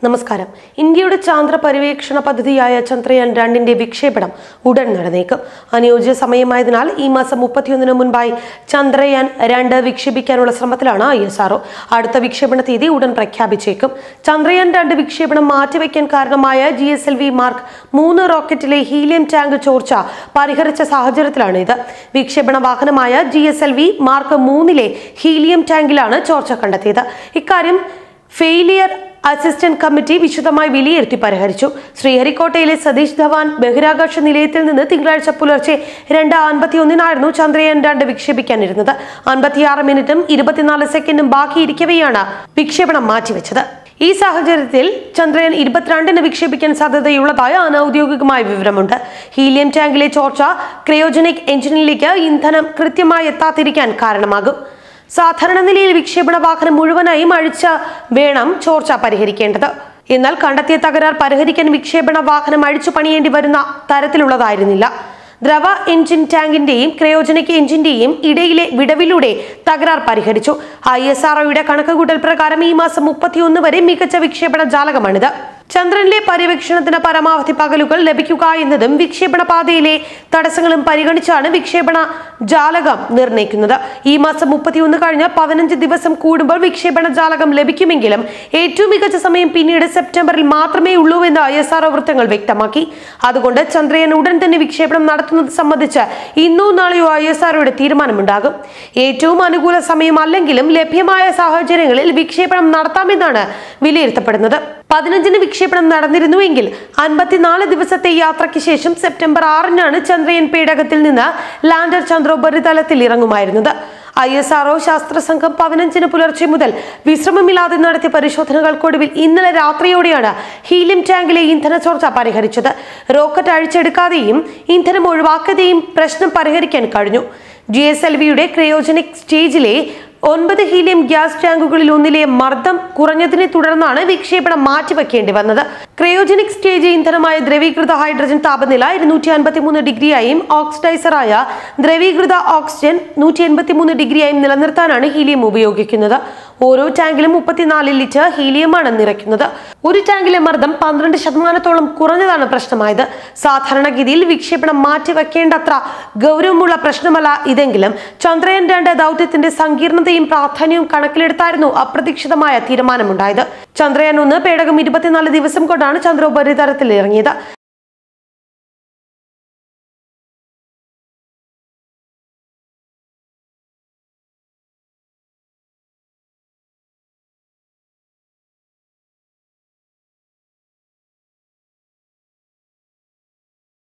നമസ്കാരം ഇന്ത്യയുടെ ചാന്ദ്ര പര്യവേക്ഷണ പദ്ധതിയായ ചന്ദ്രയാൻ രണ്ടിന്റെ വിക്ഷേപണം ഉടൻ നടന്നേക്കും അനുയോജ്യ സമയമായതിനാൽ ഈ മാസം മുപ്പത്തിയൊന്നിന് മുൻപായി ചന്ദ്രയാൻ രണ്ട് വിക്ഷേപിക്കാനുള്ള ശ്രമത്തിലാണ് ഐ എസ് ആർഒ അടുത്ത വിക്ഷേപണ തീയതി ഉടൻ പ്രഖ്യാപിച്ചേക്കും ചന്ദ്രയാൻ രണ്ട് വിക്ഷേപണം മാറ്റിവെക്കാൻ കാരണമായ G S L V mark മൂന്ന് റോക്കറ്റിലെ ഹീലിയം ടാങ്ക് ചോർച്ച പരിഹരിച്ച സാഹചര്യത്തിലാണ് ഇത് വിക്ഷേപണ വാഹനമായ G S L V mark മൂന്നിലെ ഹീലിയം ടാങ്കിലാണ് ചോർച്ച കണ്ടെത്തിയത് ഇക്കാര്യം ഫെയിലിയർ അസിസ്റ്റന്റ് കമ്മിറ്റി വിശദമായി വിലയിരുത്തി പരിഹരിച്ചു ശ്രീഹരിക്കോട്ടയിലെ സതീഷ് ധവാൻ ബഹിരാകാശ നിലയത്തിൽ നിന്ന് തിങ്കളാഴ്ച പുലർച്ചെ രണ്ട് അൻപത്തി ഒന്നിനായിരുന്നു ചന്ദ്രയാൻ രണ്ട് വിക്ഷേപിക്കാനിരുന്നത് അൻപത്തിയാറ് മിനിറ്റും ഇരുപത്തിനാല് സെക്കൻഡും ബാക്കിയിരിക്കവെയാണ് വിക്ഷേപണം മാറ്റിവെച്ചത് ഈ സാഹചര്യത്തിൽ ചന്ദ്രയാൻ ഇരുപത്തിരണ്ടിന് വിക്ഷേപിക്കാൻ സാധ്യതയുള്ളതായി അനൌദ്യോഗികമായ വിവരമുണ്ട് ഹീലിയം ടാങ്കിലെ ചോർച്ച ക്രയോജനിക് എഞ്ചിനിലേക്ക് ഇന്ധനം കൃത്യമായി എത്താതിരിക്കാൻ കാരണമാകും സാധാരണ നിലയിൽ വിക്ഷേപണ വാഹനം മുഴുവനായും അഴിച്ച വേണം ചോർച്ച പരിഹരിക്കേണ്ടത് എന്നാൽ കണ്ടെത്തിയ തകരാർ പരിഹരിക്കാൻ വിക്ഷേപണ വാഹനം അഴിച്ചു പണിയേണ്ടി വരുന്ന തരത്തിലുള്ളതായിരുന്നില്ല ദ്രവ എഞ്ചിൻ ടാങ്കിന്റെയും ക്രയോജനിക് എഞ്ചിന്റെയും ഇടയിലെ വിടവിലൂടെ തകരാർ പരിഹരിച്ചു ഐ എസ് ആർഒയുടെ കണക്കുകൂട്ടൽ പ്രകാരം ഈ മാസം മുപ്പത്തിയൊന്ന് വരെ മികച്ച വിക്ഷേപണ ജാലകമാണിത് ചന്ദ്രനിലെ പര്യവേക്ഷണത്തിന് പരമാവധി പകലുകൾ ലഭിക്കുക എന്നതും വിക്ഷേപണ പാതയിലെ തടസ്സങ്ങളും പരിഗണിച്ചാണ് വിക്ഷേപണ ജാലകം നിർണ്ണയിക്കുന്നത് ഈ മാസം മുപ്പത്തിയൊന്ന് കഴിഞ്ഞ് പതിനഞ്ച് ദിവസം കൂടുമ്പോൾ വിക്ഷേപണ ജാലകം ലഭിക്കുമെങ്കിലും ഏറ്റവും മികച്ച സമയം പിന്നീട് സെപ്റ്റംബറിൽ മാത്രമേ ഉള്ളൂ എന്ന് ഐ എസ് ആർ വൃത്തങ്ങൾ വ്യക്തമാക്കി അതുകൊണ്ട് ചന്ദ്രയാൻ ഉടൻ തന്നെ വിക്ഷേപണം നടത്തുന്നത് സംബന്ധിച്ച് ഇന്നോ നാളെയോ ഐ എസ് ആർഒയുടെ തീരുമാനമുണ്ടാകും ഏറ്റവും അനുകൂല സമയമല്ലെങ്കിലും ലഭ്യമായ സാഹചര്യങ്ങളിൽ വിക്ഷേപണം നടത്താമെന്നാണ് വിലയിരുത്തപ്പെടുന്നത് പതിനഞ്ചിന് വിക്ഷേപണം നടന്നിരുന്നുവെങ്കിൽ അൻപത്തിനാല് ദിവസത്തെ യാത്രയ്ക്ക് ശേഷം സെപ്റ്റംബർ ആറിനാണ് ചന്ദ്രയാൻ പേടകത്തിൽ നിന്ന് ലാൻഡർ ചന്ദ്ര ഉപരിതലത്തിൽ ഇറങ്ങുമായിരുന്നത് ഐ എസ് ആർഒ ശാസ്ത്ര സംഘം പതിനഞ്ചിന് പുലർച്ചെ മുതൽ വിശ്രമമില്ലാതെ നടത്തിയ പരിശോധനകൾക്കൊടുവിൽ ഇന്നലെ രാത്രിയോടെയാണ് ഹീലിയം ടാങ്കിലെ ഇന്ധന ചോർച്ച പരിഹരിച്ചത് റോക്കറ്റ് അഴിച്ചെടുക്കാതെയും ഇന്ധനം ഒഴിവാക്കാതെയും പ്രശ്നം പരിഹരിക്കാൻ കഴിഞ്ഞു ജി എസ് എൽ വിയുടെ ക്രയോജനിക് സ്റ്റേജിലെ ഒൻപത് ഹീലിയം ഗ്യാസ് ടാങ്കുകളിൽ ഒന്നിലെ മർദ്ദം കുറഞ്ഞതിനെ തുടർന്നാണ് വിക്ഷേപണം മാറ്റിവെക്കേണ്ടി വന്നത് ക്രയോജനിക് സ്റ്റേജ് ഇന്ധനമായ ദ്രവീകൃത ഹൈഡ്രജൻ താപനില ഇരുന്നൂറ്റി അൻപത്തിമൂന്ന് ഡിഗ്രിയായും ഓക്സിഡൈസറായ ദ്രവീകൃത ഓക്സിജൻ നൂറ്റി എൺപത്തിമൂന്ന് ഡിഗ്രിയായും നിലനിർത്താനാണ് ഹീലിയം ഉപയോഗിക്കുന്നത് ഓരോ ടാങ്കിലും മുപ്പത്തിനാല് ലിറ്റർ ഹീലിയമാണ് നിറയ്ക്കുന്നത് ഒരു ടാങ്കിലെ മർദ്ദം പന്ത്രണ്ട് ശതമാനത്തോളം കുറഞ്ഞതാണ് പ്രശ്നമായത് സാധാരണഗതിയിൽ വിക്ഷേപണം മാറ്റിവെക്കേണ്ടത്ര ഗൗരവമുള്ള പ്രശ്നമല്ല ഇതെങ്കിലും ചന്ദ്രയാൻ രണ്ട് ദൗത്യത്തിന്റെ സങ്കീർണതയും പ്രാധാന്യവും കണക്കിലെടുത്തായിരുന്നു അപ്രതീക്ഷിതമായ തീരുമാനമുണ്ടായത് ചന്ദ്രയാൻ ഒന്ന് പേടകം ഇരുപത്തിനാല് ദിവസം കൊണ്ടാണ് ചന്ദ്രോപരിതലത്തിൽ ഇറങ്ങിയത്